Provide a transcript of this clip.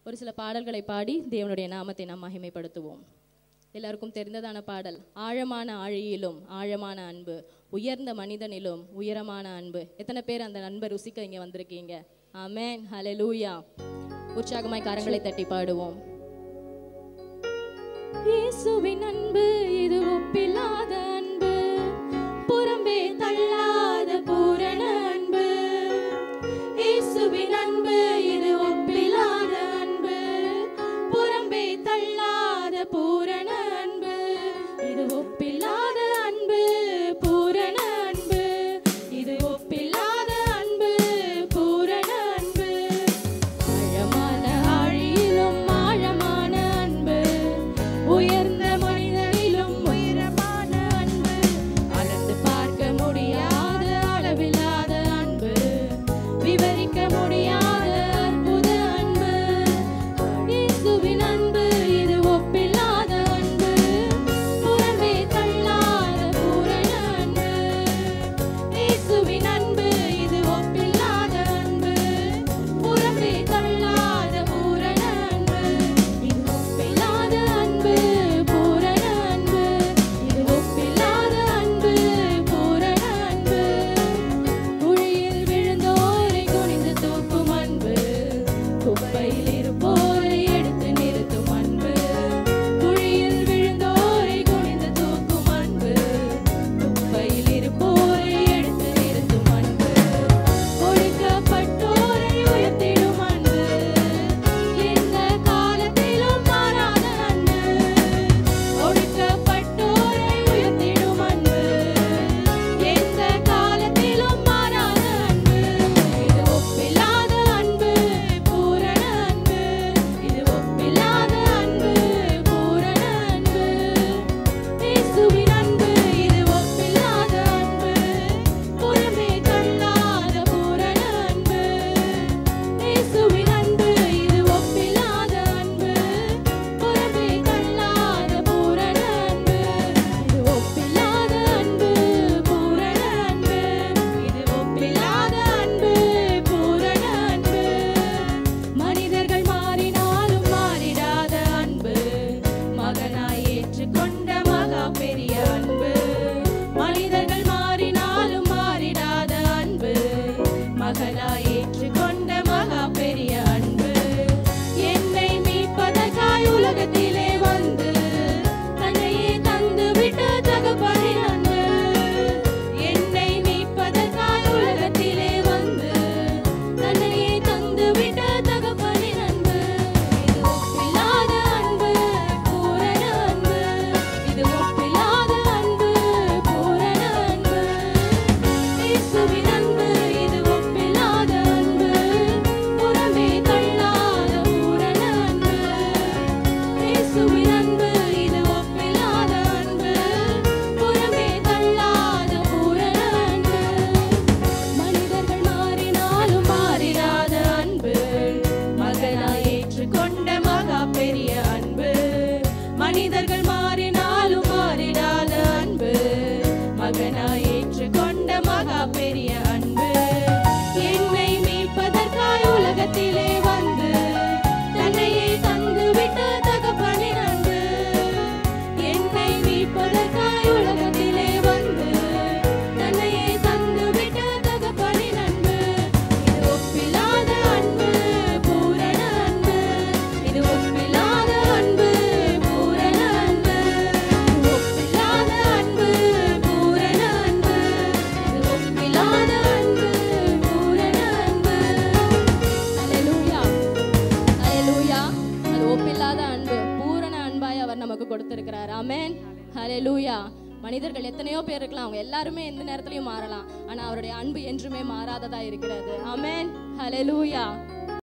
ஒரு சில பாடல்களை பாடி தேவனுடைய நாமத்தை நாம் மகிமைப்படுத்துவோம் எல்லாருக்கும் தெரிந்ததான பாடல் ஆழமான ஆழியிலும் ஆழமான அன்பு உயர்ந்த மனிதனிலும் உயரமான அன்பு எத்தனை பேர் அந்த அன்பை ருசிக்க இங்க வந்திருக்கீங்க ஆமென் ஹalleluya உற்சாகமாய் கரங்களை தட்டி பாடுவோம் இயேசுவின் அன்பு இது ஒப்பில்லாத அன்பு புறம்பே தள்ளாத பூரண அன்பு இயேசுவின் அன்பு இது ஒப்பில்லாத அன்பு புறம்பே தள்ளாத பூரண அன்பு இது ஒப்பில்லாத அன்பு பூரண அன்பு இது ஒப்பில்லாத அன்பு பூரண அன்பு ஆழமான ஆழியிலும் ஆழமான அன்பு உயர்ந்த மனிதனிலும் உயரமான அன்பு அளந்து பார்க்க முடியாத அளவில்லாத அன்பு விவரிக்க முடியாத அற்புத அன்பு இயேசுவின் அன்பு இது ஒப்பில்லாத அன்பு புறமே தள்ளாத பூரண அன்பு இயேசுவின் அன்பு இது ஒப்பில்லாத அன்பு புறமே தள்ளாத பூரண அன்பு இது ஒப்பில்லாத அன்பு பூரண அன்பு இது ஒப்பில்லாத அன்பு பூரண அன்பு குழியில் விழுந்தோரை குனிந்து தூக்கும் அன்பு குப்பையில் இருப்போரை எடுத்து நிறுத்தும் அன்பு குழியில் விழுந்தோரை குனிந்து தூக்கும் அன்பு குப்பையில் இருப்போரை எடுத்து நிறுத்தும் அன்பு ஒடுக்கப்பட்டோரை உயர்த்திடும் அன்பு எந்த காலத்திலும் மாறாத அன்பு ஒடுக்கப்பட்டோரை உயர்த்திடும் அன்பு எந்த காலத்திலும் மாறாத அன்பு இது ஒப்பில்லாத அன்பு பூரண அன்பு இது ஒப்பில்லாத அன்பு பூரண அன்பு இயேசுவின் அன்பு இது ஒப்பில்லாத அன்பு புறமே தள்ளாத பூரண அன்பு இயேசுவின் அன்பு இது ஒப்பில்லாத அன்பு புறமே தள்ளாத பூரண அன்பு இது ஒப்பில்லாத அன்பு பூரண அன்பு இது ஒப்பில்லாத அன்பு பூரண அன்பு மனிதர்கள் மாறினாலும் மாறிடாத அன்பு மகனாய் ஏற்றுக்கொண்ட மகா பெரிய அன்பு மனிதர்கள் மாறினாலும் மாறிடாத அன்பு மகனாய் ஏற்றுக்கொண்ட மகா பெரிய அன்பு என்னை மீட்பதற்காய் உலகத்திலே வந்து தன்னையே தந்து விட்ட தகப்பனின் அன்பு என்னை மீட்பதற்காய் உலகத்திலே வந்து தன்னையே தந்து விட்ட தகப்பனின் அன்பு இது ஒப்பில்லாத அன்பு பூரண அன்பு இது ஒப்பில்லாத அன்பு பூரண அன்பு இயேசுவின் அன்பு இது ஒப்பில்லாத அன்பு புறமே தள்ளாத பூரண அன்பு இயேசுவின் அன்பு இது ஒப்பில்லாத அன்பு புறமே தள்ளாத பூரண அன்பு மனிதர்கள் மாறினாலும் மாறிடாத அன்பு மகனாய் ஏற்றுக்கொண்ட மகா பெரிய அன்பு மனிதர்கள் மாறினாலும் மாறிடாத அன்பு மகனாய் ஏற்றுக்கொண்ட மகா பெரிய அன்பு என்னை மீட்பதற்காய் உலகத்திலே வந்து தன்னையே தந்து விட்ட தகப்பனின் அன்பு என்னை மீட்பதற்காய் உலகத்திலே வந்து தன்னையே தந்து விட்ட தகப்பனின் அன்பு இது ஒப்பில்லாத அன்பு பூரண அன்பு இது ஒப்பில்லாத அன்பு பூரண அன்பு இது ஒப்பில்லாத அன்பு பூரண அன்பு இது ஒப்பில்லாத அன்பு பூரண அன்பு ஹalleluya ஹalleluya அது ஒப்பில்லாத அன்பு பூரண அன்பாய் அவர் நமக்கு கொடுத்திருக்கிறார் ஆமென் ஹalleluya மனிதர்கள் எத்தனையோ பேர் இருக்கலாம் அவங்க எல்லாருமே எந்த நேரத்திலையும் மாறலாம் ஆனா அவருடைய அன்பு என்றுமே மாறாததா இருக்கிறது ஆமென் ஹalleluya